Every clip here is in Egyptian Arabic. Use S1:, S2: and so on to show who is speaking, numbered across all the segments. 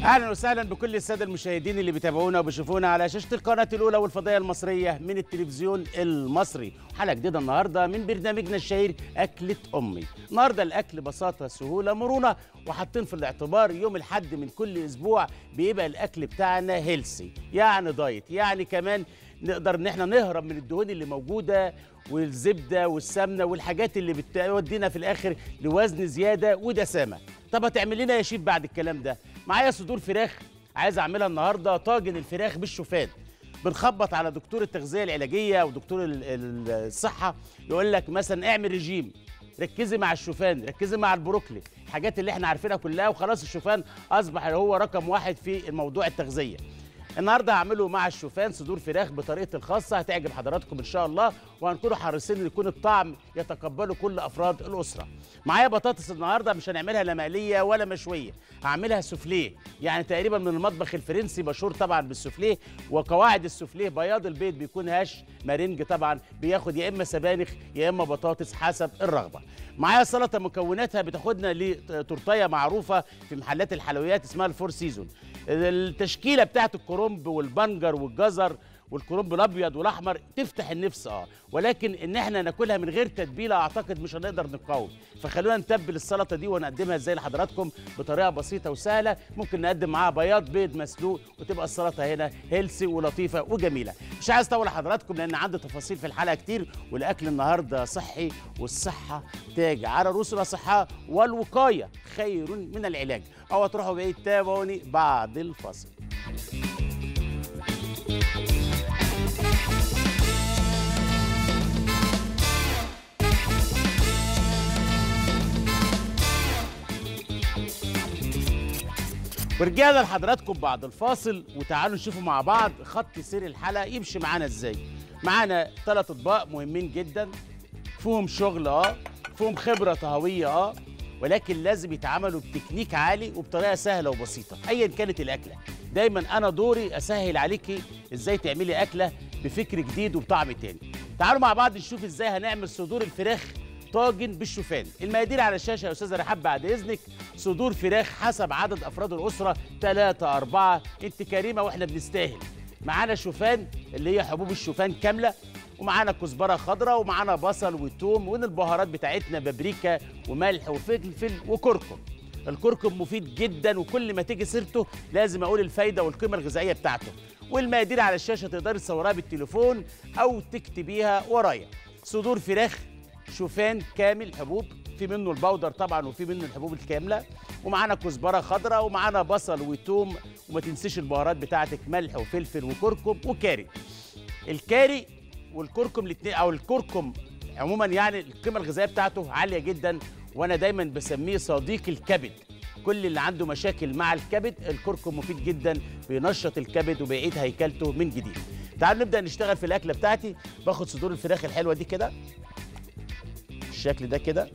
S1: اهلا وسهلا بكل الساده المشاهدين اللي بيتابعونا وبيشوفونا على شاشه القناه الاولى والفضائيه المصريه من التلفزيون المصري حلقه جديده النهارده من برنامجنا الشهير اكله امي النهارده الاكل بساطه سهوله مرونه وحاطين في الاعتبار يوم الحد من كل اسبوع بيبقى الاكل بتاعنا هيلسي يعني دايت يعني كمان نقدر ان احنا نهرب من الدهون اللي موجوده والزبده والسمنه والحاجات اللي بتودينا في الاخر لوزن زياده ودسامه طب هتعمل لنا يا شيف بعد الكلام ده معايا صدور فراخ عايز اعملها النهارده طاجن الفراخ بالشوفان بنخبط على دكتور التغذيه العلاجيه ودكتور ال- ال- الصحه يقول لك مثلا اعمل رجيم ركزي مع الشوفان ركزي مع البروكلي الحاجات اللي احنا عارفينها كلها وخلاص الشوفان اصبح هو رقم واحد في الموضوع التغذيه النهارده هعمله مع الشوفان صدور فراخ بطريقتي الخاصه هتعجب حضراتكم ان شاء الله وهنكونوا حريصين ان يكون الطعم يتقبله كل افراد الاسره معايا بطاطس النهارده مش هنعملها لا مقليه ولا مشويه هعملها سوفليه يعني تقريبا من المطبخ الفرنسي مشهور طبعا بالسوفليه وقواعد السوفليه بياض البيض بيكون هاش مارينج طبعا بياخد يا اما سبانخ يا اما بطاطس حسب الرغبه معايا سلطه مكوناتها بتاخدنا لتورتيه معروفه في محلات الحلويات اسمها الفور سيزون التشكيله بتاعت الكرنب والبنجر والجزر والكرنب الابيض والاحمر تفتح النفس اه ولكن ان احنا ناكلها من غير تتبيله اعتقد مش هنقدر نقاوم فخلونا نتبل السلطه دي ونقدمها ازاي لحضراتكم بطريقه بسيطه وسهله ممكن نقدم معاها بياض بيض مسلوق وتبقى السلطه هنا هيلسي ولطيفه وجميله مش عايز اطول حضراتكم لان عندي تفاصيل في الحلقه كتير والاكل النهارده صحي والصحه تاج على رؤوس الاصحاء والوقايه خير من العلاج او تروحوا بعيد تابعوني بعد الفصل ورجعنا لحضراتكم بعد الفاصل وتعالوا نشوفوا مع بعض خط سير الحلقه يمشي معانا ازاي معانا ثلاث اطباق مهمين جدا فيهم شغل اه فيهم خبره طهويه اه ولكن لازم يتعاملوا بتكنيك عالي وبطريقه سهله وبسيطه ايا كانت الاكله دايما انا دوري اسهل عليكي ازاي تعملي اكله بفكر جديد وبطعم تاني تعالوا مع بعض نشوف ازاي هنعمل صدور الفراخ طاجن بالشوفان المقادير على الشاشه يا استاذه رحاب بعد اذنك صدور فراخ حسب عدد افراد الاسره ثلاثة أربعة انت كريمه واحنا بنستاهل معانا شوفان اللي هي حبوب الشوفان كامله ومعانا كزبره خضراء ومعانا بصل وتوم ومن البهارات بتاعتنا بابريكا وملح وفلفل وكركم الكركم مفيد جدا وكل ما تيجي سيرته لازم اقول الفايده والقيمه الغذائيه بتاعته والمقادير على الشاشه تقدري تصورها بالتليفون او تكتبيها ورايا صدور فراخ شوفان كامل حبوب في منه البودر طبعا وفي منه الحبوب الكامله ومعانا كزبره خضراء ومعانا بصل وتوم وما تنسيش البهارات بتاعتك ملح وفلفل وكركم وكاري الكاري والكركم الاثنين او الكركم عموما يعني القيمه الغذائيه بتاعته عاليه جدا وانا دايما بسميه صديق الكبد كل اللي عنده مشاكل مع الكبد الكركم مفيد جدا بينشط الكبد وبيعيد هيكلته من جديد تعالوا نبدا نشتغل في الاكله بتاعتي باخد صدور الفراخ الحلوه دي كده بالشكل ده كده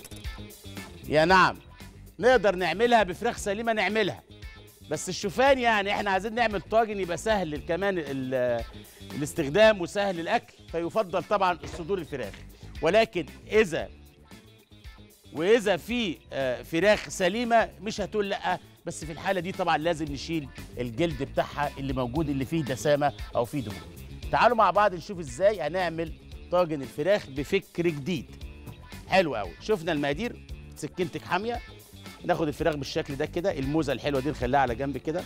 S1: يا نعم نقدر نعملها بفراخ سليمه نعملها بس الشوفان يعني احنا عايزين نعمل طاجن يبقى سهل كمان ال- الاستخدام وسهل الاكل فيفضل طبعا الصدور الفراخ ولكن اذا واذا في آه، فراخ سليمه مش هتقول لا بس في الحاله دي طبعا لازم نشيل الجلد بتاعها اللي موجود اللي فيه دسامه او فيه دهون تعالوا مع بعض نشوف ازاي هنعمل طاجن الفراخ بفكر جديد حلو قوي شفنا المقادير سكينتك حاميه ناخد الفراخ بالشكل ده كده الموزه الحلوه دي نخليها على جنب كده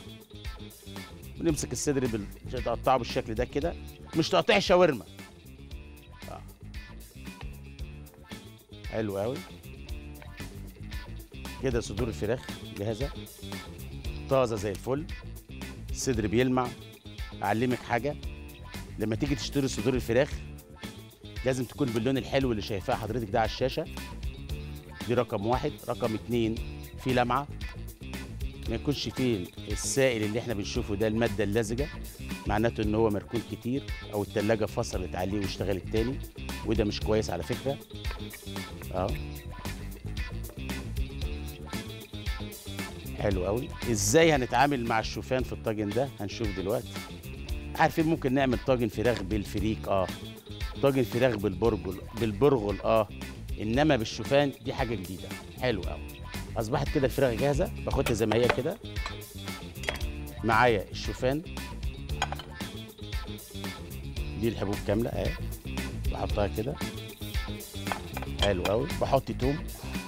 S1: ونمسك الصدر بال... نقطعه بالشكل ده كده مش تقطيع شاورما آه. حلو قوي كده صدور الفراخ جاهزه طازه زي الفل الصدر بيلمع اعلمك حاجه لما تيجي تشتري صدور الفراخ لازم تكون باللون الحلو اللي شايفاه حضرتك ده على الشاشه دي رقم واحد رقم اتنين في لمعه ما يكونش فيه السائل اللي احنا بنشوفه ده الماده اللزجه معناته ان هو مركون كتير او التلاجة فصلت عليه واشتغلت تاني وده مش كويس على فكره اه حلو قوي ازاي هنتعامل مع الشوفان في الطاجن ده هنشوف دلوقتي عارفين ممكن نعمل طاجن فراخ بالفريك اه طاجن فراخ بالبرغل بالبرغل اه انما بالشوفان دي حاجه جديده حلو قوي اصبحت كده الفراخ جاهزه باخدها زي ما هي كده معايا الشوفان دي الحبوب كامله اهي بحطها كده حلو قوي بحط توم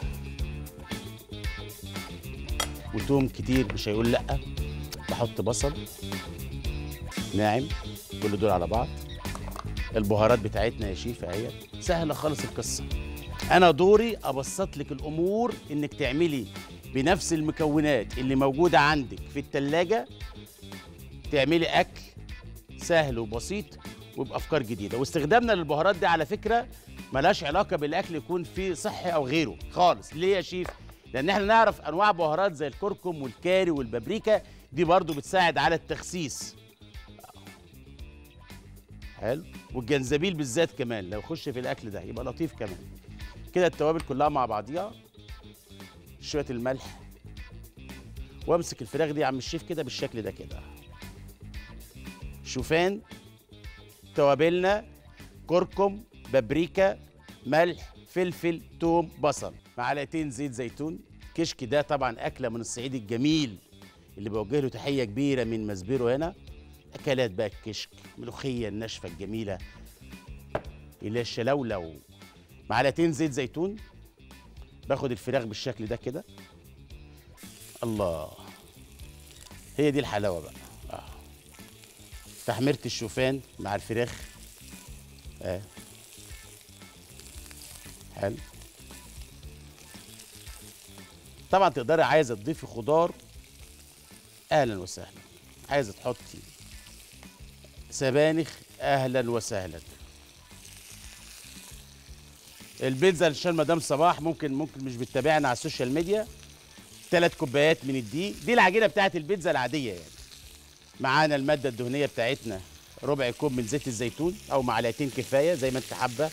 S1: وتوم كتير مش هيقول لا بحط بصل ناعم كل دول على بعض البهارات بتاعتنا يا شيف اهي سهله خالص القصه انا دوري ابسط لك الامور انك تعملي بنفس المكونات اللي موجوده عندك في التلاجة تعملي اكل سهل وبسيط وبافكار جديده واستخدامنا للبهارات دي على فكره ملهاش علاقه بالاكل يكون فيه صحي او غيره خالص ليه يا شيف لان احنا نعرف انواع بهارات زي الكركم والكاري والبابريكا دي برضو بتساعد على التخسيس حلو والجنزبيل بالذات كمان لو يخش في الاكل ده يبقى لطيف كمان كده التوابل كلها مع بعضيها شويه الملح وامسك الفراخ دي يا عم الشيف كده بالشكل ده كده شوفان توابلنا كركم بابريكا ملح فلفل توم بصل معلقتين زيت زيتون كشك ده طبعا اكله من الصعيد الجميل اللي بوجه له تحيه كبيره من مسبيرو هنا اكلات بقى الكشك ملوخيه الناشفه الجميله اللي هي الشلولو معلقتين زيت زيتون باخد الفراخ بالشكل ده كده الله هي دي الحلاوه بقى آه. تحميره الشوفان مع الفراخ اه حلو طبعا تقدري عايزه تضيفي خضار اهلا وسهلا عايزه تحطي سبانخ اهلا وسهلا البيتزا عشان مدام صباح ممكن ممكن مش بتتابعنا على السوشيال ميديا ثلاث كوبايات من الدقيق دي العجينه بتاعت البيتزا العاديه يعني معانا الماده الدهنيه بتاعتنا ربع كوب من زيت الزيتون او معلقتين كفايه زي ما انت حابه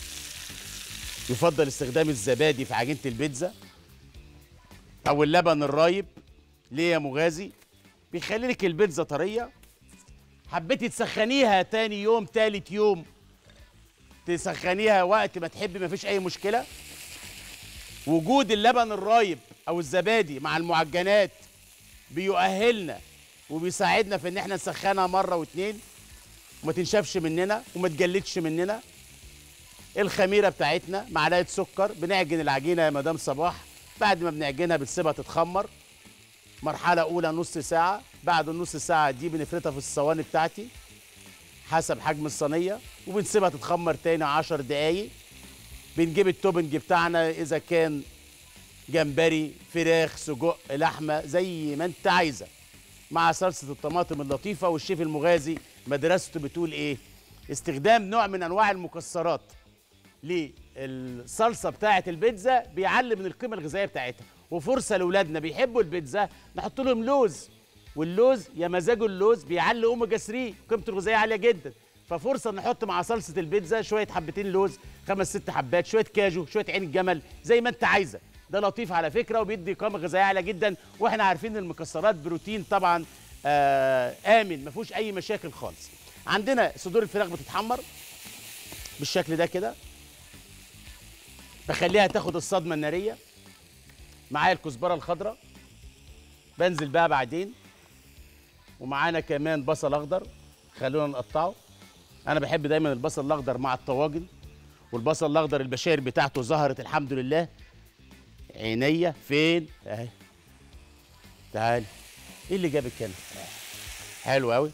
S1: يفضل استخدام الزبادي في عجينه البيتزا او اللبن الرايب ليه يا مغازي بيخلي لك البيتزا طريه حبيتي تسخنيها تاني يوم تالت يوم تسخنيها وقت ما تحبي مفيش اي مشكله وجود اللبن الرايب او الزبادي مع المعجنات بيؤهلنا وبيساعدنا في ان احنا نسخنها مره واتنين وما تنشفش مننا وما تجلدش مننا الخميره بتاعتنا معلقه سكر بنعجن العجينه يا مدام صباح بعد ما بنعجنها بنسيبها تتخمر مرحله اولى نص ساعه بعد النص ساعه دي بنفردها في الصواني بتاعتي حسب حجم الصينيه وبنسيبها تتخمر تاني 10 دقايق بنجيب التوبنج بتاعنا اذا كان جمبري فراخ سجق لحمه زي ما انت عايزه مع صلصه الطماطم اللطيفه والشيف المغازي مدرسته بتقول ايه استخدام نوع من انواع المكسرات للصلصه بتاعه البيتزا بيعلي من القيمه الغذائيه بتاعتها وفرصه لاولادنا بيحبوا البيتزا نحط لهم لوز واللوز يا مزاجه اللوز بيعلي اوميجا 3 قيمته الغذائيه عاليه جدا ففرصه نحط مع صلصه البيتزا شويه حبتين لوز خمس ست حبات شويه كاجو شويه عين الجمل زي ما انت عايزه ده لطيف على فكره وبيدي قيمه غذائيه عاليه جدا واحنا عارفين ان المكسرات بروتين طبعا آه امن ما فيهوش اي مشاكل خالص عندنا صدور الفراخ بتتحمر بالشكل ده كده بخليها تاخد الصدمه الناريه معايا الكزبره الخضراء بنزل بقى بعدين ومعانا كمان بصل اخضر خلونا نقطعه انا بحب دايما البصل الاخضر مع الطواجن والبصل الاخضر البشائر بتاعته ظهرت الحمد لله عينيا فين اهي تعالي ايه اللي جابك هنا حلو قوي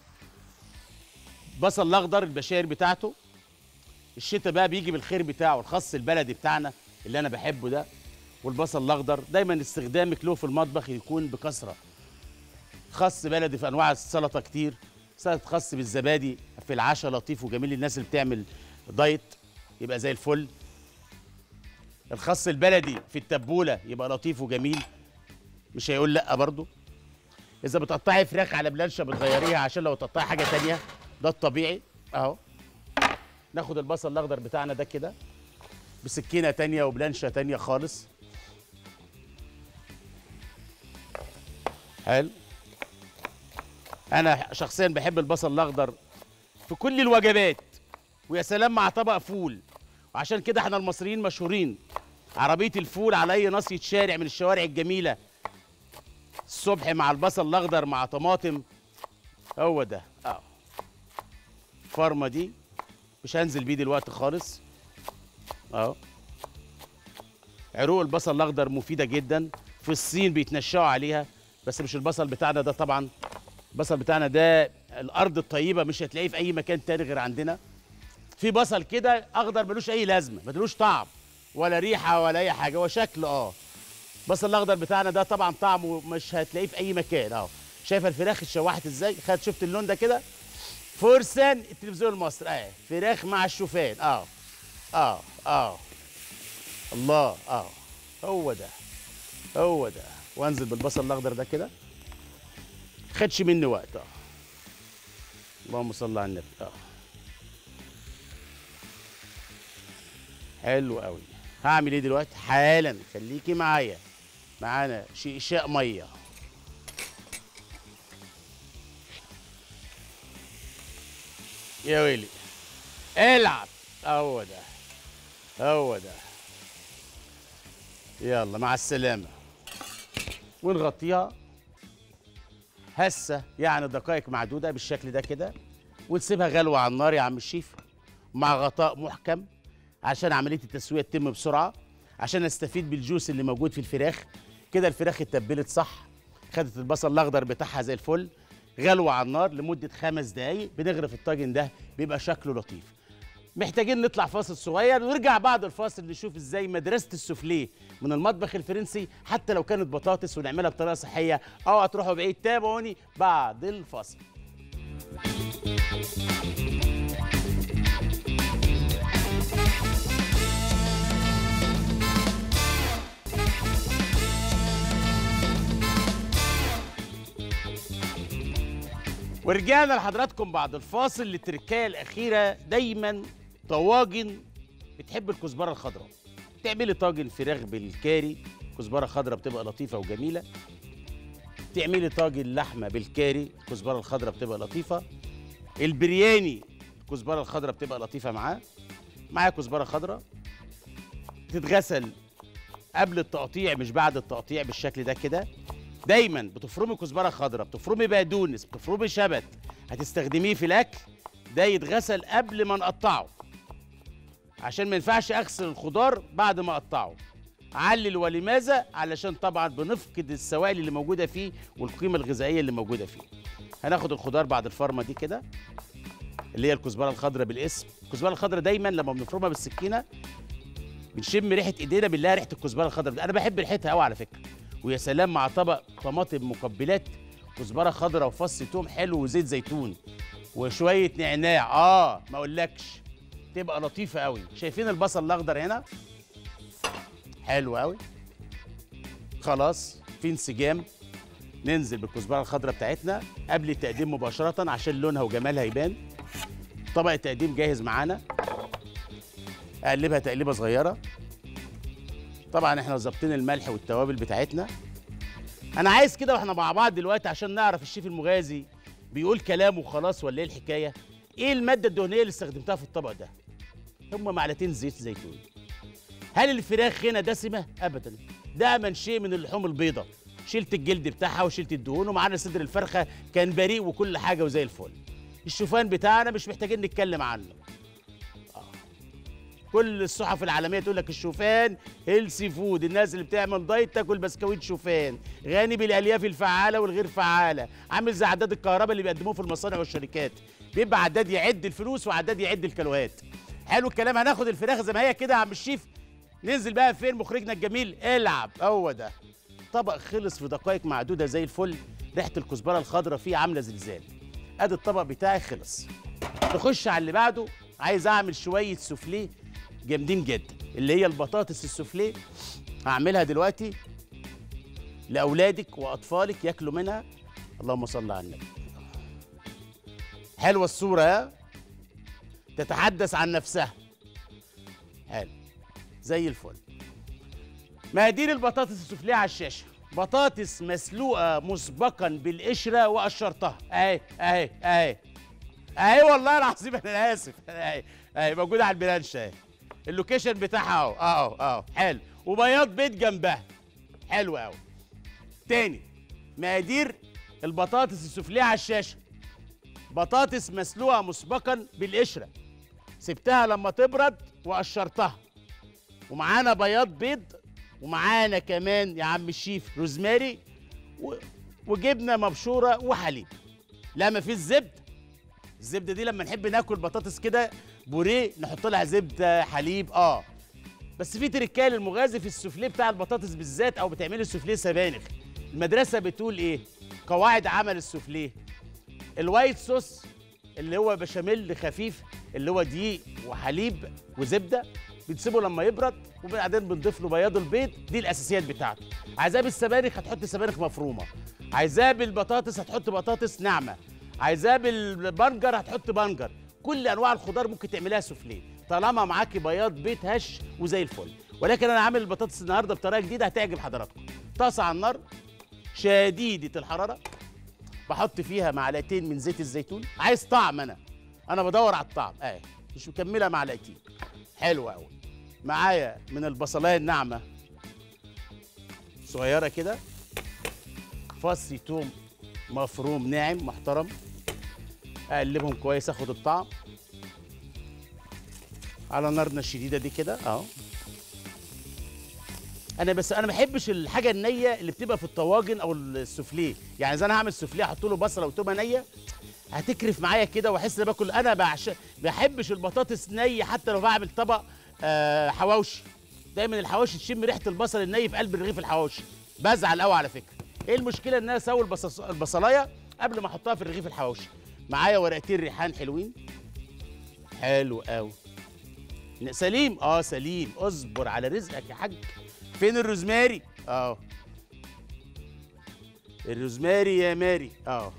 S1: البصل الاخضر البشائر بتاعته الشتاء بقى بيجي بالخير بتاعه الخس البلدي بتاعنا اللي انا بحبه ده والبصل الاخضر دايما استخدامك له في المطبخ يكون بكثره خس بلدي في انواع السلطه كتير سلطه خس بالزبادي في العشاء لطيف وجميل للناس اللي بتعمل دايت يبقى زي الفل الخس البلدي في التبوله يبقى لطيف وجميل مش هيقول لا برضه اذا بتقطعي فراخ على بلانشه بتغيريها عشان لو تقطعي حاجه تانية ده الطبيعي اهو ناخد البصل الاخضر بتاعنا ده كده بسكينه تانية وبلانشه تانية خالص حلو انا شخصيا بحب البصل الاخضر في كل الوجبات ويا سلام مع طبق فول وعشان كده احنا المصريين مشهورين عربيه الفول على اي ناصيه شارع من الشوارع الجميله الصبح مع البصل الاخضر مع طماطم هو ده اه الفرمه دي مش هنزل بيه دلوقتي خالص اهو عروق البصل الاخضر مفيده جدا في الصين بيتنشأوا عليها بس مش البصل بتاعنا ده طبعا البصل بتاعنا ده الارض الطيبه مش هتلاقيه في اي مكان تاني غير عندنا في بصل كده اخضر ملوش اي لازمه ملوش طعم ولا ريحه ولا اي حاجه هو شكل اه البصل الاخضر بتاعنا ده طبعا طعمه مش هتلاقيه في اي مكان اهو شايفه الفراخ اتشوحت ازاي خد شفت اللون ده كده فرسان التلفزيون المصري اه فراخ مع الشوفان اه اه اه الله اه هو ده هو ده وانزل بالبصل الاخضر ده كده خدش مني وقت اه اللهم صل على النبي اه حلو قوي هعمل ايه دلوقتي حالا خليكي معايا معانا شيشاء ميه يا ويلي العب هو ده هو ده يلا مع السلامه ونغطيها هسه يعني دقائق معدوده بالشكل ده كده ونسيبها غلوه على النار يا عم الشيف مع غطاء محكم عشان عمليه التسويه تتم بسرعه عشان استفيد بالجوس اللي موجود في الفراخ كده الفراخ اتبلت صح خدت البصل الاخضر بتاعها زي الفل غلوه على النار لمده خمس دقايق بنغرف الطاجن ده بيبقى شكله لطيف محتاجين نطلع فاصل صغير ونرجع بعد الفاصل نشوف ازاي مدرسه السوفليه من المطبخ الفرنسي حتى لو كانت بطاطس ونعملها بطريقه صحيه او هتروحوا بعيد تابعوني بعد الفاصل ورجعنا لحضراتكم بعد الفاصل للتركايه الاخيره دايما طواجن بتحب الكزبره الخضراء تعملي طاجن فراخ بالكاري كزبره خضراء بتبقى لطيفه وجميله تعملي طاجن لحمه بالكاري الكزبره الخضراء بتبقى لطيفه البرياني الكزبره الخضراء بتبقى لطيفه معاه معاه كزبره خضراء بتتغسل قبل التقطيع مش بعد التقطيع بالشكل ده كده دايما بتفرمي كزبره خضراء بتفرمي بقدونس بتفرمي شبت هتستخدميه في الاكل ده يتغسل قبل ما نقطعه عشان ما ينفعش اغسل الخضار بعد ما اقطعه علل ولماذا علشان طبعا بنفقد السوائل اللي موجوده فيه والقيمه الغذائيه اللي موجوده فيه هناخد الخضار بعد الفرمه دي كده اللي هي الكزبره الخضراء بالاسم الكزبره الخضراء دايما لما بنفرمها بالسكينه بنشم ريحه ايدينا بالله ريحه الكزبره الخضراء انا بحب ريحتها قوي على فكره ويا سلام مع طبق طماطم مقبلات كزبره خضراء وفص توم حلو وزيت زيتون وشويه نعناع اه ما اقولكش تبقى لطيفه قوي شايفين البصل الاخضر هنا حلو قوي خلاص في انسجام ننزل بالكزبره الخضراء بتاعتنا قبل التقديم مباشره عشان لونها وجمالها يبان طبق التقديم جاهز معانا اقلبها تقليبه صغيره طبعا احنا ظابطين الملح والتوابل بتاعتنا انا عايز كده واحنا مع بعض دلوقتي عشان نعرف الشيف المغازي بيقول كلامه وخلاص ولا ايه الحكايه ايه الماده الدهنيه اللي استخدمتها في الطبق ده هم معلقتين زيت زيتون هل الفراخ هنا دسمه ابدا ده من شيء من اللحوم البيضاء شلت الجلد بتاعها وشلت الدهون ومعانا صدر الفرخه كان بريء وكل حاجه وزي الفل الشوفان بتاعنا مش محتاجين نتكلم عنه كل الصحف العالميه تقول لك الشوفان هيلسي فود الناس اللي بتعمل دايت تاكل بسكويت شوفان غني بالالياف الفعاله والغير فعاله عامل زي عداد الكهرباء اللي بيقدموه في المصانع والشركات بيبقى عداد يعد الفلوس وعداد يعد الكيلوهات حلو الكلام هناخد الفراخ زي ما هي كده يا عم الشيف ننزل بقى فين مخرجنا الجميل العب هو ده طبق خلص في دقائق معدوده زي الفل ريحه الكزبره الخضراء فيه عامله زلزال ادي الطبق بتاعي خلص نخش على اللي بعده عايز اعمل شويه سوفليه جامدين جدا اللي هي البطاطس السوفليه هعملها دلوقتي لاولادك واطفالك ياكلوا منها اللهم صل على النبي حلوه الصوره ها تتحدث عن نفسها حلو زي الفل مقادير البطاطس السوفليه على الشاشه بطاطس مسلوقه مسبقا بالقشره وقشرتها اهي اهي اهي اهي والله العظيم انا اسف اهي اهي موجوده على البلانش اهي اللوكيشن بتاعها اهو اهو اهو حلو وبياض بيض جنبها حلو قوي تاني مقادير البطاطس السفليه على الشاشه بطاطس مسلوقه مسبقا بالقشره سبتها لما تبرد وقشرتها ومعانا بياض بيض ومعانا كمان يا عم الشيف روزماري و... وجبنه مبشوره وحليب لا ما فيش زبده الزبده دي لما نحب ناكل بطاطس كده بوريه نحط لها زبده حليب اه بس في تركايه للمغازي في السوفليه بتاع البطاطس بالذات او بتعملي السوفليه سبانخ المدرسه بتقول ايه قواعد عمل السوفليه الوايت صوص اللي هو بشاميل خفيف اللي هو دقيق وحليب وزبده بنسيبه لما يبرد وبعدين بنضيف له بياض البيض دي الاساسيات بتاعته عايزاه بالسبانخ هتحط سبانخ مفرومه عايزاه بالبطاطس هتحط بطاطس ناعمه عايزاه بالبنجر هتحط بنجر كل انواع الخضار ممكن تعملها سوفليه طالما معاكي بياض بيض هش وزي الفل ولكن انا عامل البطاطس النهارده بطريقه جديده هتعجب حضراتكم طاسه على النار شديده الحراره بحط فيها معلقتين من زيت الزيتون عايز طعم انا انا بدور على الطعم اهي مش مكمله معلقتين حلو قوي معايا من البصلايه الناعمه صغيره كده فص توم مفروم ناعم محترم اقلبهم كويس اخد الطعم على نارنا الشديده دي كده اهو انا بس انا ما بحبش الحاجه النيه اللي بتبقى في الطواجن او السوفليه يعني اذا انا هعمل سوفليه احط له بصله وتومه نيه هتكرف معايا كده واحس ان باكل انا بعش ما بحبش البطاطس ني حتى لو بعمل طبق آه حواوشي دايما الحواوشي تشم ريحه البصل الني في قلب الرغيف الحواوشي بزعل قوي على فكره ايه المشكله ان انا اسوي البصص- البصلايه قبل ما احطها في الرغيف الحواوشي معايا ورقتين ريحان حلوين حلو قوي سليم اه سليم اصبر على رزقك يا حاج فين الروزماري اه الروزماري يا ماري اه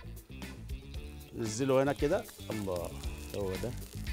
S1: نزله هنا كده الله هو ده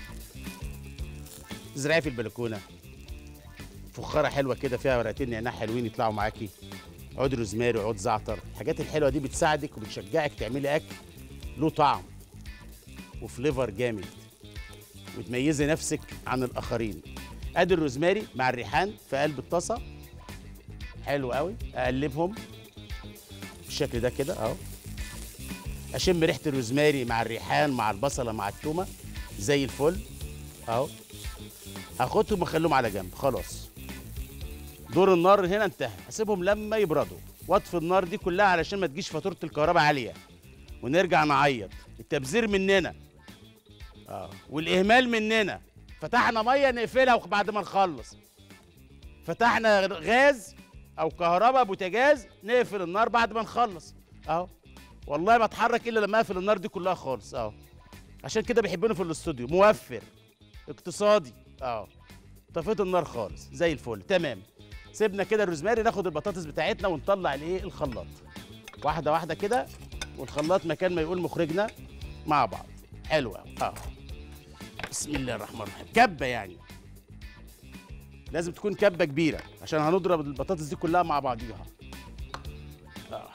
S1: زرعيه في البلكونه فخاره حلوه كده فيها ورقتين نعناع حلوين يطلعوا معاكي عود روزماري وعود زعتر الحاجات الحلوه دي بتساعدك وبتشجعك تعملي اكل له طعم وفليفر جامد وتميزي نفسك عن الاخرين ادي الروزماري مع الريحان في قلب الطاسه حلو قوي اقلبهم بالشكل ده كده اهو اشم ريحه الروزماري مع الريحان مع البصله مع التومه زي الفل اهو هاخدهم واخليهم على جنب خلاص دور النار هنا انتهى هسيبهم لما يبردوا واطفي النار دي كلها علشان ما تجيش فاتوره الكهرباء عاليه ونرجع نعيط التبذير مننا اه والاهمال مننا فتحنا ميه نقفلها بعد ما نخلص فتحنا غاز او كهرباء بوتاجاز نقفل النار بعد ما نخلص اهو والله ما اتحرك الا لما اقفل النار دي كلها خالص اهو عشان كده بيحبوني في الاستوديو موفر اقتصادي اه طفيت النار خالص زي الفل تمام سيبنا كده الروزماري ناخد البطاطس بتاعتنا ونطلع الايه الخلاط واحده واحده كده والخلاط مكان ما يقول مخرجنا مع بعض حلو قوي اه بسم الله الرحمن الرحيم كبه يعني لازم تكون كبه كبيره عشان هنضرب البطاطس دي كلها مع بعضيها آه.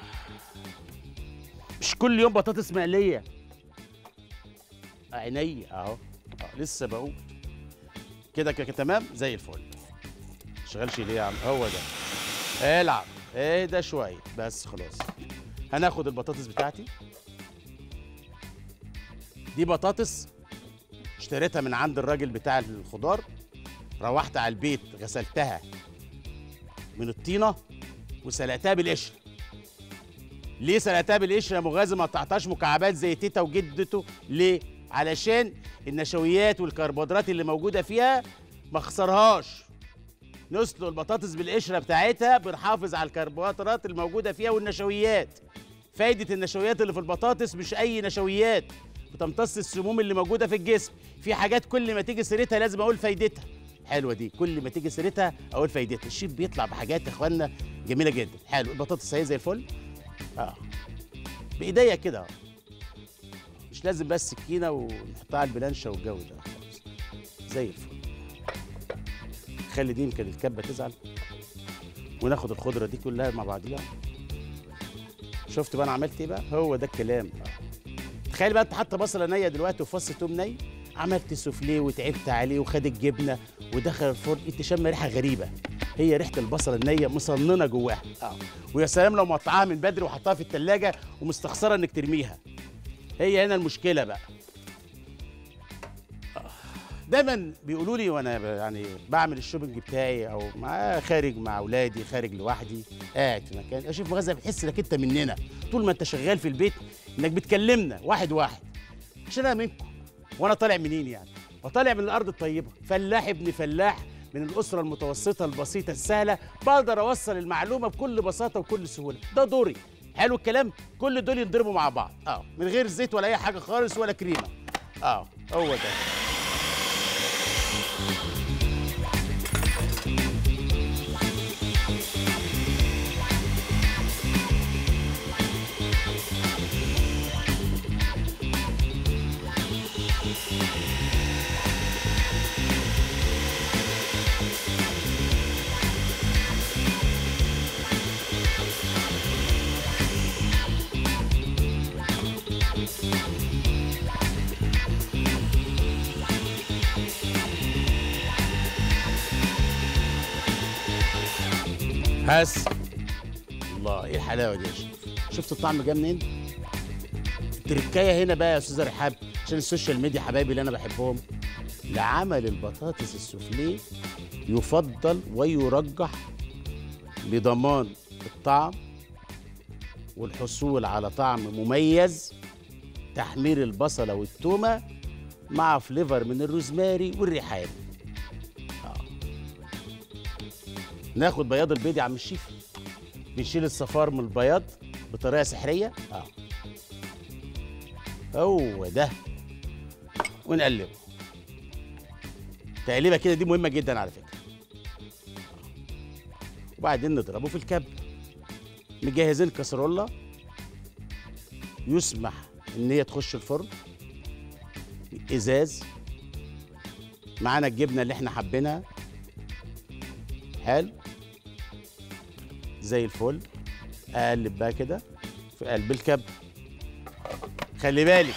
S1: مش كل يوم بطاطس مقليه عيني اهو آه. لسه بقول كده كده تمام زي الفل شغالش ليه يا عم هو ده العب ايه ده شويه بس خلاص هناخد البطاطس بتاعتي دي بطاطس اشتريتها من عند الراجل بتاع الخضار روحت على البيت غسلتها من الطينه وسلقتها بالقشر ليه سلقتها بالقشر يا مغازي ما قطعتهاش مكعبات زي تيتا وجدته ليه علشان النشويات والكربوهيدرات اللي موجوده فيها ما اخسرهاش نسلق البطاطس بالقشره بتاعتها بنحافظ على الكربوهيدرات الموجوده فيها والنشويات فايده النشويات اللي في البطاطس مش اي نشويات بتمتص السموم اللي موجوده في الجسم في حاجات كل ما تيجي سيرتها لازم اقول فايدتها حلوه دي كل ما تيجي سيرتها اقول فايدتها الشيف بيطلع بحاجات يا اخوانا جميله جدا حلو البطاطس اهي زي الفل اه بايديا كده أهو. مش لازم بس سكينه ونحطها على البلانشه والجو ده خالص زي الفل خلي دي يمكن الكبه تزعل وناخد الخضره دي كلها مع بعضيها شفت بقى انا عملت ايه بقى هو ده الكلام تخيل بقى انت حاطه بصله نيه دلوقتي وفص توم ني عملت سوفليه وتعبت عليه وخد الجبنه ودخل الفرن انت شم ريحه غريبه هي ريحه البصل النيه مصننه جواها اه ويا سلام لو مقطعاها من بدري وحطها في التلاجة ومستخسره انك ترميها هي هنا المشكله بقى آه. دايما بيقولوا لي وانا ب- يعني بعمل الشوبنج بتاعي او مع خارج مع اولادي خارج لوحدي قاعد في مكان اشوف مغازه بتحس انك انت مننا طول ما انت شغال في البيت انك بتكلمنا واحد واحد عشان انا منكم وانا طالع منين يعني وطالع من الارض الطيبه فلاح ابن فلاح من الاسره المتوسطه البسيطه السهله بقدر اوصل المعلومه بكل بساطه وكل سهوله ده دوري حلو الكلام كل دول ينضربوا مع بعض اه من غير زيت ولا اي حاجه خالص ولا كريمه اه هو ده بس الله ايه الحلاوه دي يا شيخ شفت الطعم جه منين التركايه هنا بقى يا استاذه رحاب عشان السوشيال ميديا حبايبي اللي انا بحبهم لعمل البطاطس السوفليه يفضل ويرجح لضمان الطعم والحصول على طعم مميز تحمير البصله والتومه مع فليفر من الروزماري والريحان ناخد بياض البيض يا عم الشيف بنشيل الصفار من البياض بطريقه سحريه اه هو ده ونقلبه تقليبه كده دي مهمه جدا على فكره وبعدين نضربه في الكب مجهزين كسرولة يسمح ان هي تخش الفرن ازاز معانا الجبنه اللي احنا حابينها حلو زي الفل اقلب بقى كده في قلب الكب خلي بالك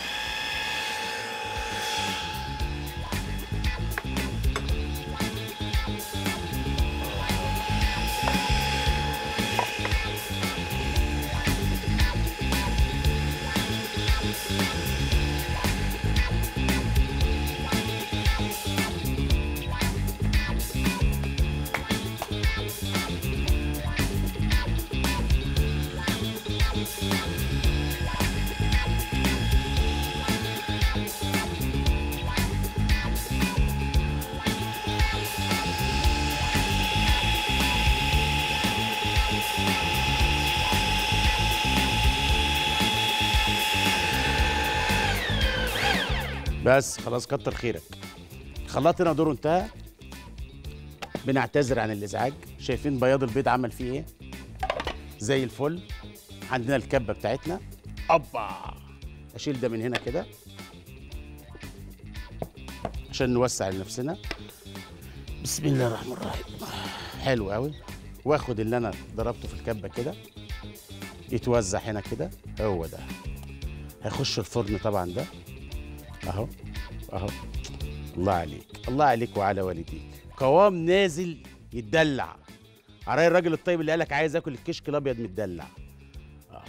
S1: بس خلاص كتر خيرك خلاط هنا دوره انتهى بنعتذر عن الازعاج شايفين بياض البيض عمل فيه ايه زي الفل عندنا الكبه بتاعتنا اوبا اشيل ده من هنا كده عشان نوسع لنفسنا بسم الله الرحمن الرحيم حلو قوي واخد اللي انا ضربته في الكبه كده يتوزع هنا كده هو ده هيخش الفرن طبعا ده اهو اهو الله عليك الله عليك وعلى والديك قوام نازل يتدلع عراي الراجل الطيب اللي قالك عايز اكل الكشك الابيض متدلع آه.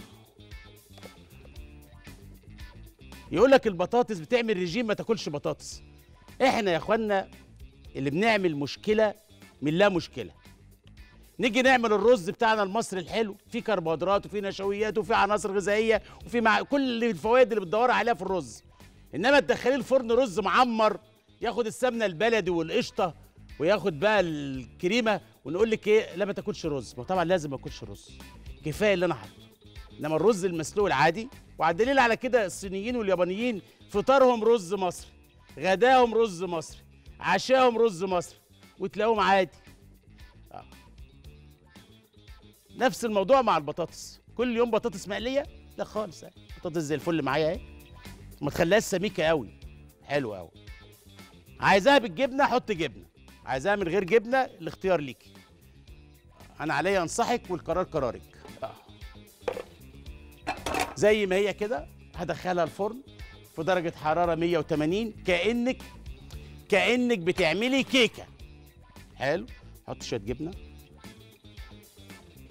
S1: يقول لك البطاطس بتعمل رجيم ما تاكلش بطاطس احنا يا اخوانا اللي بنعمل مشكله من لا مشكله نيجي نعمل الرز بتاعنا المصري الحلو فيه كربوهيدرات وفيه نشويات وفيه عناصر غذائيه وفيه مع كل الفوائد اللي بتدوري عليها في الرز انما تدخليه الفرن رز معمر ياخد السمنه البلدي والقشطه وياخد بقى الكريمه ونقول لك ايه لا ما تاكلش رز ما طبعا لازم ما اكلش رز كفايه اللي انا حاطه انما الرز المسلوق العادي وعلى الدليل على كده الصينيين واليابانيين فطارهم رز مصري غداهم رز مصري عشاهم رز مصري وتلاقوهم عادي آه. نفس الموضوع مع البطاطس كل يوم بطاطس مقليه لا خالص آه. بطاطس زي الفل معايا اهي ما تخليهاش سميكه قوي حلو قوي عايزاها بالجبنه حط جبنه عايزاها من غير جبنه الاختيار ليكي انا عليا انصحك والقرار قرارك آه. زي ما هي كده هدخلها الفرن في درجه حراره 180 كانك كانك بتعملي كيكه حلو حط شويه جبنه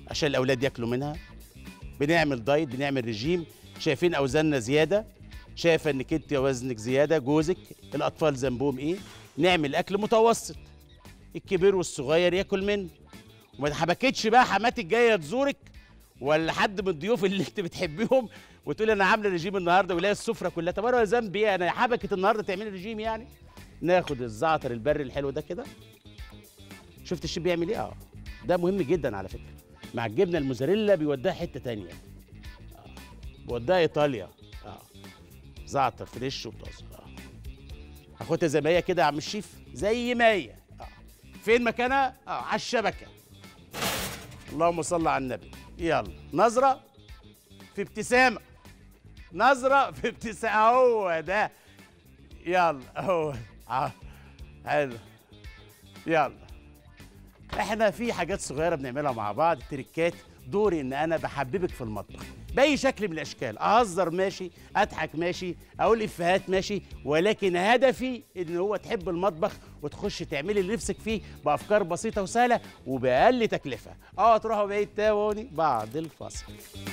S1: عشان الاولاد ياكلوا منها بنعمل دايت بنعمل رجيم شايفين اوزاننا زياده شايفه انك انت وزنك زياده جوزك الاطفال ذنبهم ايه نعمل اكل متوسط الكبير والصغير ياكل منه وما حبكتش بقى حماتك جايه تزورك ولا حد من الضيوف اللي انت بتحبيهم وتقول انا عامله رجيم النهارده ولاقي السفره كلها طب انا ذنبي ايه انا حبكت النهارده تعملي رجيم يعني ناخد الزعتر البري الحلو ده كده شفت الشيف بيعمل ايه اه ده مهم جدا على فكره مع الجبنه الموزاريلا بيوديها حته تانية آه. بيوديها ايطاليا اه زعتر فريش وطازه اه هاخدها زي ما هي كده يا عم الشيف زي ما هي اه فين مكانها اه على الشبكه اللهم صل على النبي يلا نظره في ابتسامه نظره في ابتسامه هو ده يلا هو اه حلو يلا احنا في حاجات صغيره بنعملها مع بعض تريكات دوري ان انا بحببك في المطبخ باي شكل من الاشكال اهزر ماشي اضحك ماشي اقول افيهات ماشي ولكن هدفي ان هو تحب المطبخ وتخش تعملي اللي نفسك فيه بافكار بسيطه وسهله وباقل تكلفه اه تروحوا بعيد تاني بعد الفصل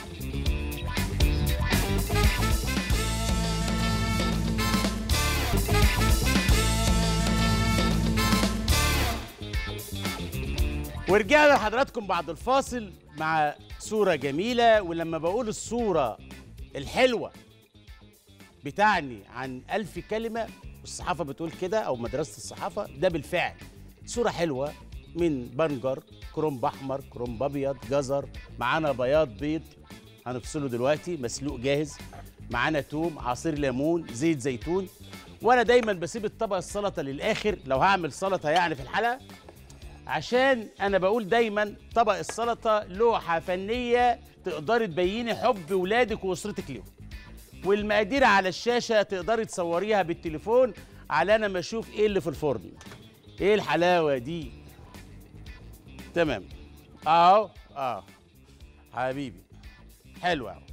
S1: ورجعنا لحضراتكم بعد الفاصل مع صورة جميلة ولما بقول الصورة الحلوة بتعني عن ألف كلمة والصحافة بتقول كده أو مدرسة الصحافة ده بالفعل صورة حلوة من بنجر كرنب أحمر كرنب أبيض جزر معانا بياض بيض هنفصله دلوقتي مسلوق جاهز معانا توم عصير ليمون زيت زيتون وانا دايما بسيب الطبق السلطه للاخر لو هعمل سلطه يعني في الحلقه عشان انا بقول دايما طبق السلطه لوحه فنيه تقدري تبيني حب ولادك واسرتك ليهم والمقادير على الشاشه تقدري تصوريها بالتليفون على انا ما اشوف ايه اللي في الفرن ايه الحلاوه دي تمام اهو اه حبيبي حلو اهو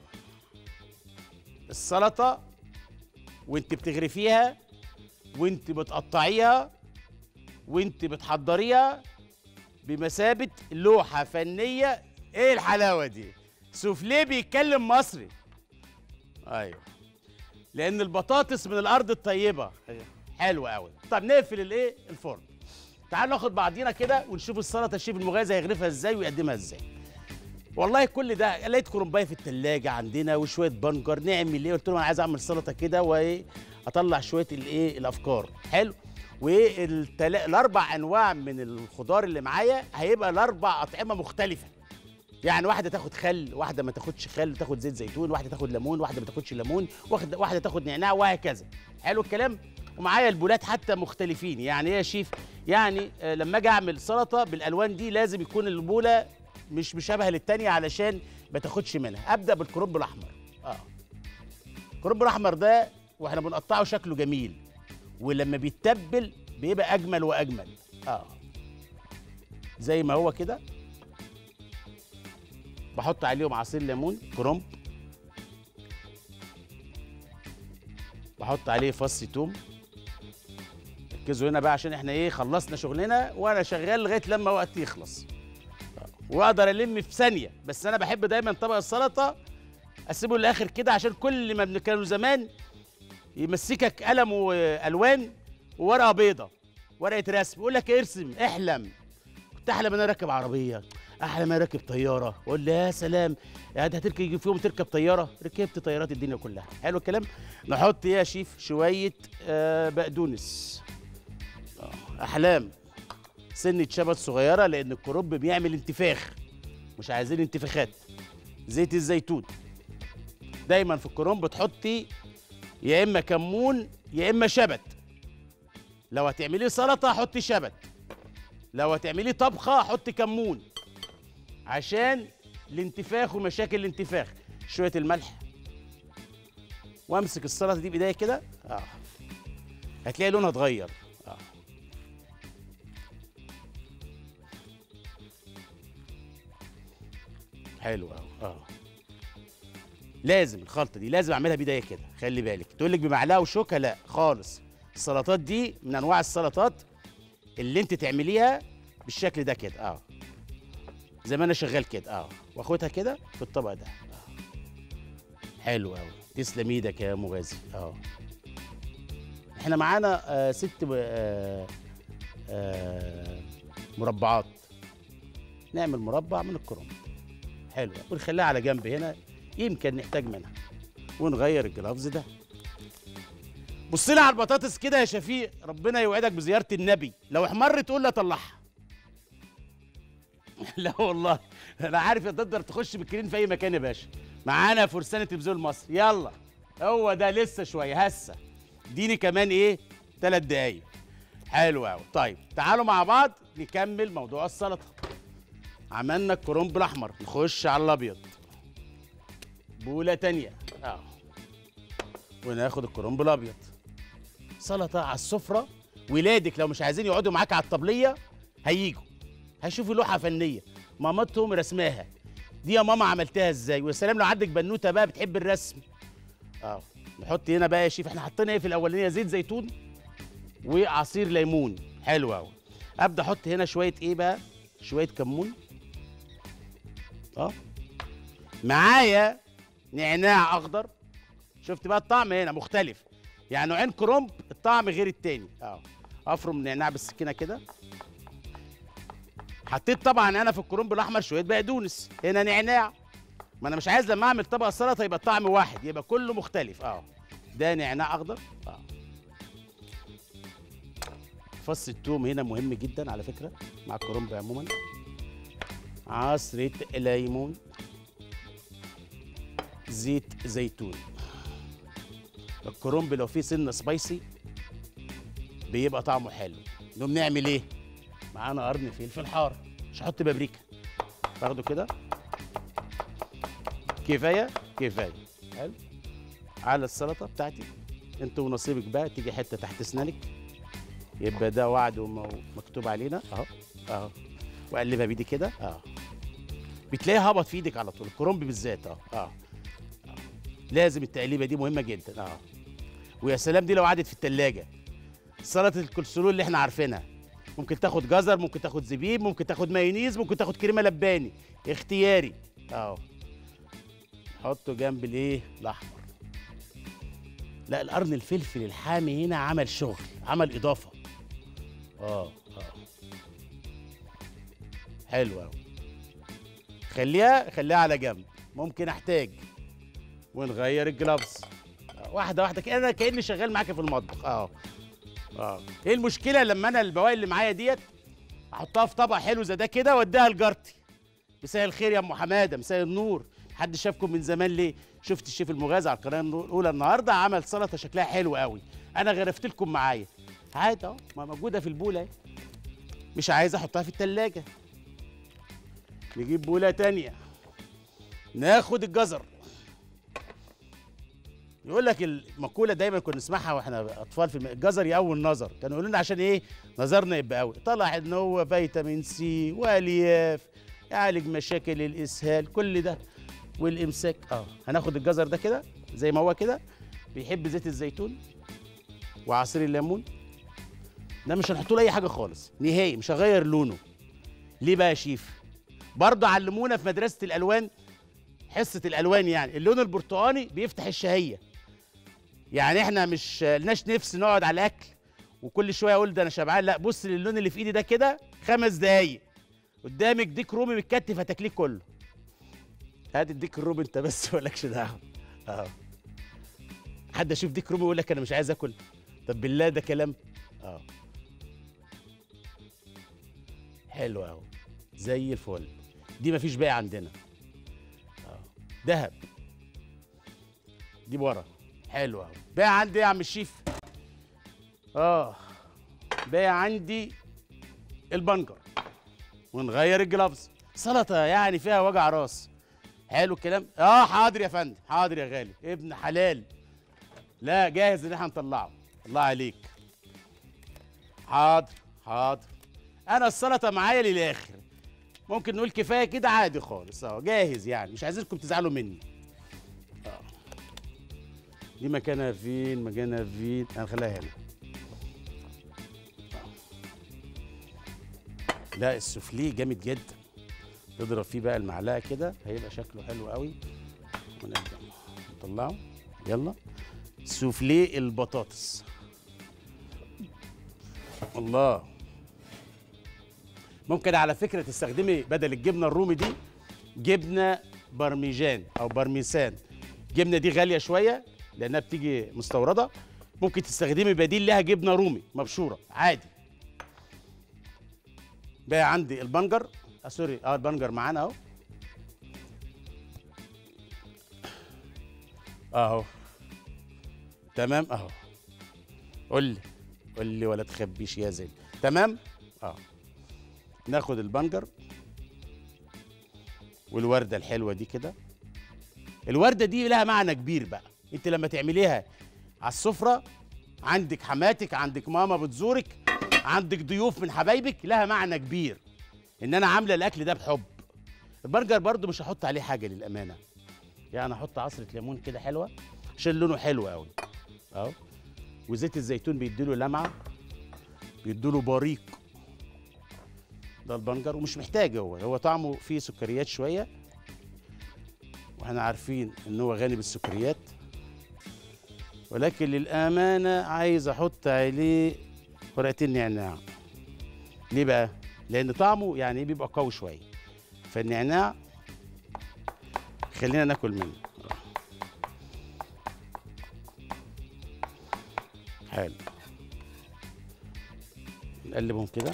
S1: السلطه وانت بتغرفيها وانت بتقطعيها وانت بتحضريها بمثابه لوحه فنيه ايه الحلاوه دي سوفليه بيتكلم مصري ايوه لان البطاطس من الارض الطيبه حلوه قوي طب نقفل الايه الفرن تعالوا ناخد بعضينا كده ونشوف السلطه الشيف المغازي هيغرفها ازاي ويقدمها ازاي والله كل ده لقيت كرنبايه في التلاجة عندنا وشويه بنجر نعمل ايه قلت لهم انا عايز اعمل سلطه كده وايه اطلع شويه الايه الافكار حلو والاربع انواع من الخضار اللي معايا هيبقى الاربع اطعمه مختلفه يعني واحده تاخد خل واحده ما تاخدش خل تاخد زيت زيتون واحده تاخد ليمون واحده ما تاخدش ليمون واحده واحده تاخد نعناع وهكذا حلو الكلام ومعايا البولات حتى مختلفين يعني ايه يا شيف يعني آه لما اجي اعمل سلطه بالالوان دي لازم يكون البوله مش مشابهه للتانيه علشان ما تاخدش منها ابدا بالكرنب الاحمر اه الكرنب الاحمر ده واحنا بنقطعه شكله جميل ولما بيتبل بيبقى اجمل واجمل اه زي ما هو كده بحط عليهم عصير ليمون كرنب بحط عليه فص توم ركزوا هنا بقى عشان احنا ايه خلصنا شغلنا وانا شغال لغايه لما وقت يخلص واقدر الم في ثانيه بس انا بحب دايما طبق السلطه اسيبه للاخر كده عشان كل ما كانوا زمان يمسكك قلم والوان وورقه بيضه ورقه رسم يقول لك ارسم احلم كنت احلم ان انا راكب عربيه احلم ان انا راكب طياره اقول لي يا سلام يا ده هتركب في يوم تركب طياره ركبت طيارات الدنيا كلها حلو الكلام نحط يا شيف شويه آه بقدونس آه احلام سنه شبت صغيره لان الكرنب بيعمل انتفاخ مش عايزين انتفاخات زيت الزيتون دايما في الكرنب تحطي يا اما كمون يا اما شبت لو هتعمليه سلطه حطي شبت لو هتعمليه طبخه حطي كمون عشان الانتفاخ ومشاكل الانتفاخ شويه الملح وامسك السلطه دي بايديا كده اه هتلاقي لونها اتغير اه حلو قوي اه لازم الخلطه دي لازم اعملها بايديا كده خلي بالك تقول لك بمعلقه وشوكه لا خالص السلطات دي من انواع السلطات اللي انت تعمليها بالشكل ده كده اه زي ما انا شغال كده اه واخدها كده في الطبق ده آه. حلو قوي تسلم ايدك يا مغازي اه احنا معانا آه ست ب- آه آه مربعات نعمل مربع من الكرنب حلو ونخليها على جنب هنا يمكن نحتاج منها ونغير الجلافز ده بص لي على البطاطس كده يا شفيق ربنا يوعدك بزياره النبي لو احمر تقول لي اطلعها لا والله انا عارف تقدر تخش بالكريم في اي مكان يا باشا معانا فرسان تلفزيون مصر يلا هو ده لسه شويه هسه اديني كمان ايه ثلاث دقايق حلو قوي طيب تعالوا مع بعض نكمل موضوع السلطه عملنا الكرنب الاحمر نخش على الابيض بوله تانية اه وناخد الكرنب الابيض سلطه على السفره ولادك لو مش عايزين يقعدوا معاك على الطبليه هيجوا هيشوفوا لوحه فنيه مامتهم رسماها دي يا ماما عملتها ازاي ويا سلام لو عندك بنوته بقى بتحب الرسم اه نحط هنا بقى يا شيف احنا حطينا ايه في الاولانيه زيت زيتون وعصير ليمون حلو قوي ابدا احط هنا شويه ايه بقى شويه كمون اه معايا نعناع اخضر شفت بقى الطعم هنا مختلف يعني نوعين كرنب الطعم غير التاني اه افرم النعناع بالسكينه كده حطيت طبعا انا في الكرنب الاحمر شويه بقدونس هنا نعناع ما انا مش عايز لما اعمل طبق سلطه يبقى الطعم واحد يبقى كله مختلف اه ده نعناع اخضر اه فص التوم هنا مهم جدا على فكره مع الكرنب عموما عصرة ليمون زيت زيتون الكرنب لو فيه سنه سبايسي بيبقى طعمه حلو نقوم نعمل ايه معانا قرن فلفل حار مش هحط بابريكا باخده كده كفايه كفايه حلو على السلطه بتاعتي انت ونصيبك بقى تيجي حته تحت اسنانك يبقى ده وعد ومكتوب علينا اهو اهو واقلبها بايدي كده اه بتلاقيها هبط في ايدك على طول الكرنب بالذات اه اه آه. لازم التقليبه دي مهمه جدا اه ويا سلام دي لو قعدت في التلاجة سلطه الكولسلو اللي احنا عارفينها ممكن تاخد جزر ممكن تاخد زبيب ممكن تاخد مايونيز ممكن تاخد كريمه لباني اختياري اهو حطه جنب الايه الاحمر لا القرن الفلفل الحامي هنا عمل شغل عمل اضافه اه اه حلو قوي خليها خليها على جنب ممكن احتاج ونغير الجلافز آه، واحده واحده كده انا كاني شغال معاك في المطبخ اه اه ايه المشكله لما انا البواقي اللي معايا ديت احطها في طبق حلو زي ده كده واديها لجارتي مساء الخير يا ام حماده مساء النور حد شافكم من زمان ليه شفت الشيف المغازي على القناه الاولى النهارده عمل سلطه شكلها حلو قوي انا غرفت لكم معايا عادي اهو ما موجوده في البوله اهي مش عايز احطها في التلاجة نجيب بوله تانية ناخد الجزر يقول لك المقوله دايما كنا نسمعها واحنا اطفال في الم... الجزر يقوي النظر كانوا يقولوا لنا عشان ايه نظرنا يبقى قوي طلع ان هو فيتامين سي والياف يعالج مشاكل الاسهال كل ده والامساك اه هناخد الجزر ده كده زي ما هو كده بيحب زيت الزيتون وعصير الليمون ده مش هنحط له اي حاجه خالص نهائي مش هغير لونه ليه بقى يا شيف برضه علمونا في مدرسه الالوان حصه الالوان يعني اللون البرتقاني بيفتح الشهيه يعني احنا مش لناش نفس نقعد على الاكل وكل شويه اقول ده انا شبعان لا بص للون اللي في ايدي ده كده خمس دقايق قدامك ديك رومي متكتف هتاكليه كله هات الديك الرومي انت بس مالكش دعوه اه حد اشوف ديك رومي يقول لك انا مش عايز اكل طب بالله ده كلام اه حلو اهو زي الفل دي مفيش باقي عندنا اه دهب دي ورا حلو اهو باقي عندي ايه يا عم الشيف اه باقي عندي البنجر ونغير الجلافز سلطه يعني فيها وجع راس حلو الكلام اه حاضر يا فندم حاضر يا غالي ابن حلال لا جاهز ان احنا نطلعه الله عليك حاضر حاضر انا السلطه معايا للاخر ممكن نقول كفايه كده عادي خالص اه جاهز يعني مش عايزينكم تزعلوا مني اه دي مكانها فين مكانها فين هنخليها هنا آه. لا السوفليه جامد جدا نضرب فيه بقى المعلقه كده هيبقى شكله حلو قوي ونبدا نطلعه يلا سوفليه البطاطس الله ممكن على فكره تستخدمي بدل الجبنه الرومي دي جبنه برميجان او برميسان الجبنه دي غاليه شويه لانها بتيجي مستورده ممكن تستخدمي بديل لها جبنه رومي مبشوره عادي بقى عندي البنجر آه سوري اه البنجر معانا اهو اهو تمام اهو قول لي قول لي ولا تخبيش يا زين تمام اه ناخد البنجر والورده الحلوه دي كده الورده دي لها معنى كبير بقى انت لما تعمليها على السفره عندك حماتك عندك ماما بتزورك عندك ضيوف من حبايبك لها معنى كبير ان انا عامله الاكل ده بحب البرجر برضو مش هحط عليه حاجه للامانه يعني احط عصره ليمون كده حلوه عشان لونه حلو قوي اهو وزيت الزيتون بيديله لمعه بيديله بريق ده البنجر ومش محتاج هو هو طعمه فيه سكريات شويه واحنا عارفين ان هو غني بالسكريات ولكن للامانه عايز احط عليه ورقتين نعناع ليه بقى لان طعمه يعني بيبقى قوي شويه فالنعناع خلينا ناكل منه حلو نقلبهم كده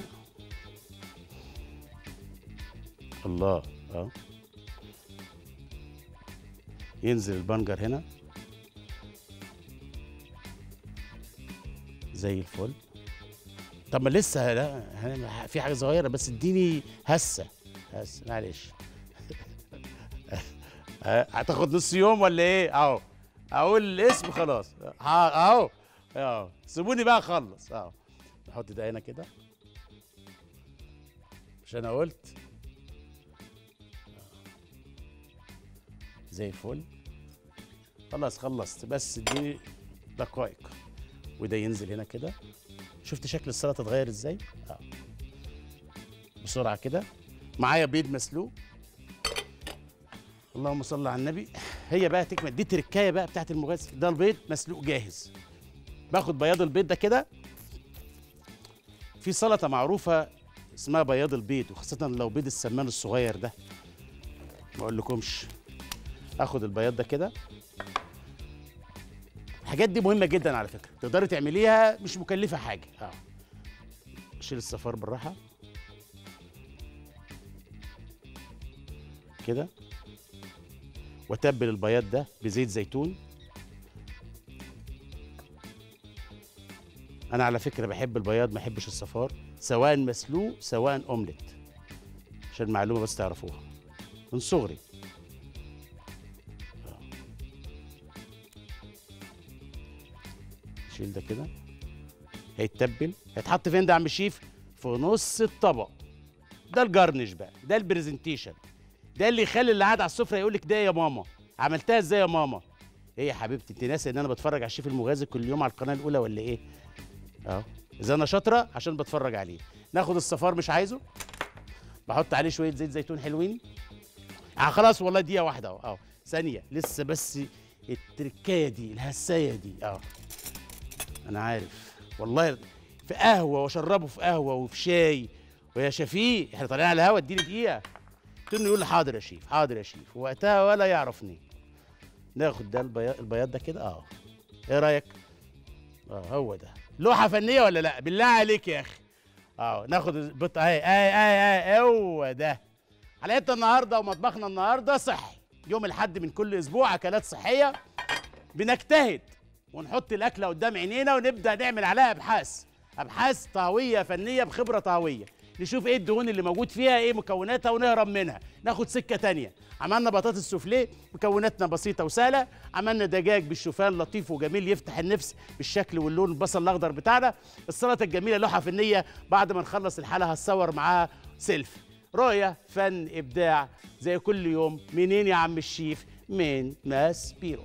S1: الله اه ينزل البنجر هنا زي الفل طب ما لسه لا هن- في حاجه صغيره بس اديني هسه هسه معلش ه- هتاخد نص يوم ولا ايه اهو اقول الاسم خلاص ها- اهو اهو سيبوني بقى اخلص اهو نحط ده هنا كده مش انا قلت زي الفل خلاص خلصت بس اديني دقائق وده ينزل هنا كده شفت شكل السلطه اتغير ازاي اه بسرعه كده معايا بيض مسلوق اللهم صل على النبي هي بقى تكمل دي تركايه بقى بتاعت المغازل ده البيض مسلوق جاهز باخد بياض البيض ده كده في سلطه معروفه اسمها بياض البيض وخاصه لو بيض السمان الصغير ده ما اقولكمش اخد البياض ده كده الحاجات دي مهمه جدا على فكره تقدري تعمليها مش مكلفه حاجه اه شيل الصفار بالراحه كده واتبل البياض ده بزيت زيتون انا على فكره بحب البياض ما بحبش الصفار سواء مسلوق سواء اومليت عشان معلومه بس تعرفوها من صغري شيل ده كده هيتبل هيتحط فين ده يا عم الشيف في نص الطبق ده الجرنش بقى ده البرزنتيشن ده اللي يخلي اللي قاعد على السفره يقول لك ده يا ماما عملتها ازاي يا ماما ايه يا حبيبتي انت ناسي ان انا بتفرج على الشيف المغازي كل يوم على القناه الاولى ولا ايه اهو اذا انا شاطره عشان بتفرج عليه ناخد الصفار مش عايزه بحط عليه شويه زيت زيتون حلوين آه خلاص والله دقيقه واحده اهو اهو ثانيه لسه بس التركايه دي الهسايه دي اه انا عارف والله في قهوه واشربه في قهوه وفي شاي ويا شفيق احنا طالعين على الهوا اديني دقيقه قلت له يقول لي حاضر يا شيف حاضر يا شيف وقتها ولا يعرفني ناخد ده البياض, البياض ده كده اه ايه رايك اه هو ده لوحه فنيه ولا لا بالله عليك يا اخي اه ناخد البط اهي اهي اهي اهي هو ده حلقتنا النهارده ومطبخنا النهارده صحي يوم الحد من كل اسبوع اكلات صحيه بنجتهد ونحط الاكله قدام عينينا ونبدا نعمل عليها ابحاث ابحاث طهويه فنيه بخبره طهويه نشوف ايه الدهون اللي موجود فيها ايه مكوناتها ونهرب منها ناخد سكه تانية عملنا بطاطس سوفليه مكوناتنا بسيطه وسهله عملنا دجاج بالشوفان لطيف وجميل يفتح النفس بالشكل واللون البصل الاخضر بتاعنا السلطه الجميله لوحه فنيه بعد ما نخلص الحلقه هتصور معاها سيلفي رؤيه فن ابداع زي كل يوم منين يا عم الشيف من ماس بيرو